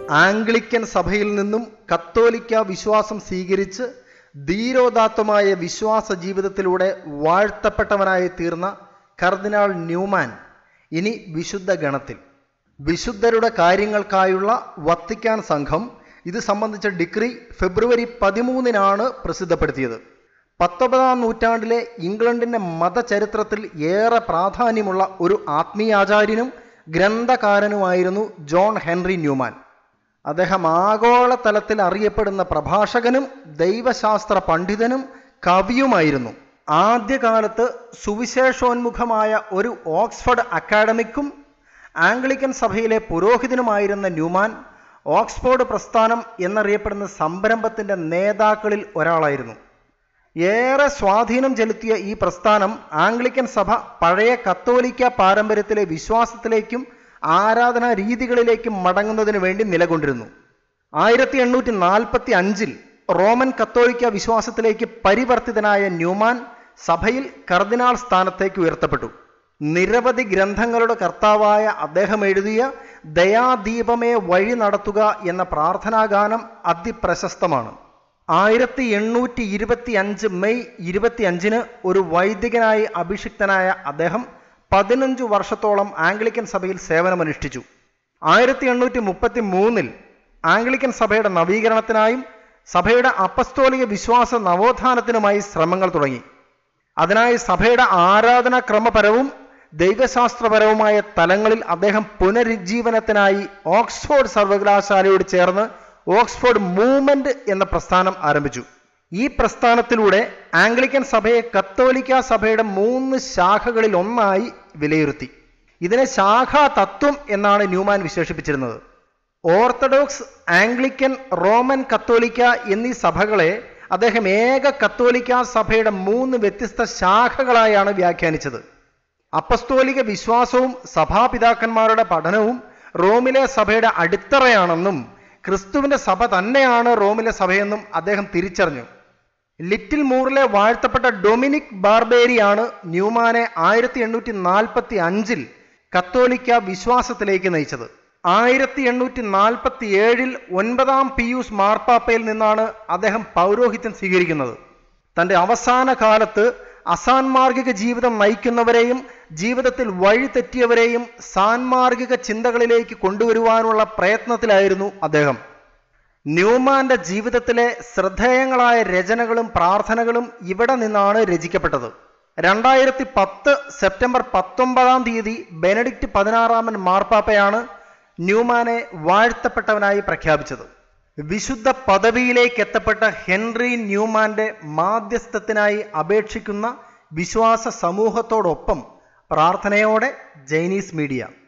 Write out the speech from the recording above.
Anglican സഭയിൽ നിന്നും കത്തോലിക്ക വിശ്വാസം സ്വീകരിച്ച് ധീരോദാത്തമായ വിശ്വാസ ജീവിതത്തിലൂടെ വാഴ്ത്തപ്പെട്ടവനായി തീർന്ന കർദിനാൾ ന്യൂമാൻ ഇനി വിശുദ്ധ ഗണത്തിൽ വിശുദ്ധരുടെ കാര്യങ്ങൾക്കായുള്ള വത്തിക്കാൻ സംഘം ഇത് സംബന്ധിച്ച ഡിഗ്രി ഫെബ്രുവരി പതിമൂന്നിനാണ് പ്രസിദ്ധപ്പെടുത്തിയത് പത്തൊമ്പതാം നൂറ്റാണ്ടിലെ ഇംഗ്ലണ്ടിന്റെ മതചരിത്രത്തിൽ ഏറെ പ്രാധാന്യമുള്ള ഒരു ആത്മീയാചാര്യനും ഗ്രന്ഥകാരനുമായിരുന്നു ജോൺ ഹെൻറി ന്യൂമാൻ അദ്ദേഹം ആഗോള തലത്തിൽ അറിയപ്പെടുന്ന പ്രഭാഷകനും ദൈവശാസ്ത്ര പണ്ഡിതനും കവിയുമായിരുന്നു ആദ്യകാലത്ത് സുവിശേഷോന്മുഖമായ ഒരു ഓക്സ്ഫോർഡ് അക്കാഡമിക്കും ആംഗ്ലിക്കൻ സഭയിലെ പുരോഹിതനുമായിരുന്ന ന്യൂമാൻ ഓക്സ്ഫോർഡ് പ്രസ്ഥാനം എന്നറിയപ്പെടുന്ന സംരംഭത്തിന്റെ നേതാക്കളിൽ ഒരാളായിരുന്നു ഏറെ സ്വാധീനം ചെലുത്തിയ ഈ പ്രസ്ഥാനം ആംഗ്ലിക്കൻ സഭ പഴയ കത്തോലിക്ക പാരമ്പര്യത്തിലെ വിശ്വാസത്തിലേക്കും ആരാധനാ രീതികളിലേക്കും മടങ്ങുന്നതിന് വേണ്ടി നിലകൊണ്ടിരുന്നു ആയിരത്തി എണ്ണൂറ്റി നാൽപ്പത്തി അഞ്ചിൽ റോമൻ കത്തോലിക്ക വിശ്വാസത്തിലേക്ക് പരിവർത്തിതനായ ന്യൂമാൻ സഭയിൽ കർദിനാൾ സ്ഥാനത്തേക്ക് ഉയർത്തപ്പെട്ടു നിരവധി ഗ്രന്ഥങ്ങളുടെ കർത്താവായ അദ്ദേഹം എഴുതിയ ദയാദീപമേ വഴി നടത്തുക എന്ന പ്രാർത്ഥനാഗാനം അതിപ്രശസ്തമാണ് ആയിരത്തി എണ്ണൂറ്റി ഇരുപത്തി അഞ്ച് മെയ് ഇരുപത്തി അഞ്ചിന് ഒരു വൈദികനായി അഭിഷിക്തനായ അദ്ദേഹം പതിനഞ്ചു വർഷത്തോളം ആംഗ്ലിക്കൻ സഭയിൽ സേവനമനുഷ്ഠിച്ചു ആയിരത്തി എണ്ണൂറ്റി മുപ്പത്തി മൂന്നിൽ ആംഗ്ലിക്കൻ സഭയുടെ നവീകരണത്തിനായും സഭയുടെ അപ്പസ്തോലിക വിശ്വാസ നവോത്ഥാനത്തിനുമായി ശ്രമങ്ങൾ തുടങ്ങി അതിനായി സഭയുടെ ആരാധനാക്രമപരവും ദൈവശാസ്ത്രപരവുമായ തലങ്ങളിൽ അദ്ദേഹം പുനരുജ്ജീവനത്തിനായി ഓക്സ്ഫോർഡ് സർവകലാശാലയോട് ചേർന്ന് ഓക്സ്ഫോർഡ് മൂവ്മെന്റ് എന്ന പ്രസ്ഥാനം ആരംഭിച്ചു ഈ പ്രസ്ഥാനത്തിലൂടെ ആംഗ്ലിക്കൻ സഭയെ കത്തോലിക്ക സഭയുടെ മൂന്ന് ശാഖകളിൽ ഒന്നായി വിലയിരുത്തി ഇതിനെ ശാഖാ തത്വം എന്നാണ് ന്യൂമാൻ വിശേഷിപ്പിച്ചിരുന്നത് ഓർത്തഡോക്സ് ആംഗ്ലിക്കൻ റോമൻ കത്തോലിക്ക എന്നീ സഭകളെ അദ്ദേഹം ഏക കത്തോലിക്ക സഭയുടെ മൂന്ന് വ്യത്യസ്ത ശാഖകളായാണ് വ്യാഖ്യാനിച്ചത് അപ്പസ്തോലിക വിശ്വാസവും സഭാപിതാക്കന്മാരുടെ പഠനവും റോമിലെ സഭയുടെ അടിത്തറയാണെന്നും ക്രിസ്തുവിന്റെ സഭ തന്നെയാണ് റോമിലെ സഭയെന്നും അദ്ദേഹം തിരിച്ചറിഞ്ഞു ലിറ്റിൽ മൂറിലെ വാഴ്ത്തപ്പെട്ട ഡൊമിനിക് ബാർബേരിയാണ് ന്യൂമാനെ ആയിരത്തി എണ്ണൂറ്റി നാൽപ്പത്തി അഞ്ചിൽ കത്തോലിക്ക വിശ്വാസത്തിലേക്ക് നയിച്ചത് ആയിരത്തി എണ്ണൂറ്റി നാൽപ്പത്തി ഏഴിൽ ഒൻപതാം പിയൂസ് മാർപ്പാപ്പയിൽ നിന്നാണ് അദ്ദേഹം പൗരോഹിത്യം സ്വീകരിക്കുന്നത് തന്റെ അവസാന കാലത്ത് അസാൻമാർഗിക ജീവിതം നയിക്കുന്നവരെയും ജീവിതത്തിൽ വഴിതെറ്റിയവരെയും സാൻമാർഗിക ചിന്തകളിലേക്ക് കൊണ്ടുവരുവാനുള്ള പ്രയത്നത്തിലായിരുന്നു അദ്ദേഹം ന്യൂമാന്റെ ജീവിതത്തിലെ ശ്രദ്ധേയങ്ങളായ രചനകളും പ്രാർത്ഥനകളും ഇവിടെ നിന്നാണ് രചിക്കപ്പെട്ടത് രണ്ടായിരത്തി പത്ത് സെപ്റ്റംബർ പത്തൊമ്പതാം തീയതി ബെനഡിക്റ്റ് പതിനാറാമൻ മാർപ്പാപ്പയാണ് ന്യൂമാനെ വാഴ്ത്തപ്പെട്ടവനായി പ്രഖ്യാപിച്ചത് വിശുദ്ധ പദവിയിലേക്ക് എത്തപ്പെട്ട ഹെൻറി ന്യൂമാന്റെ മാധ്യസ്ഥത്തിനായി അപേക്ഷിക്കുന്ന വിശ്വാസ സമൂഹത്തോടൊപ്പം പ്രാർത്ഥനയോടെ ജൈനീസ് മീഡിയ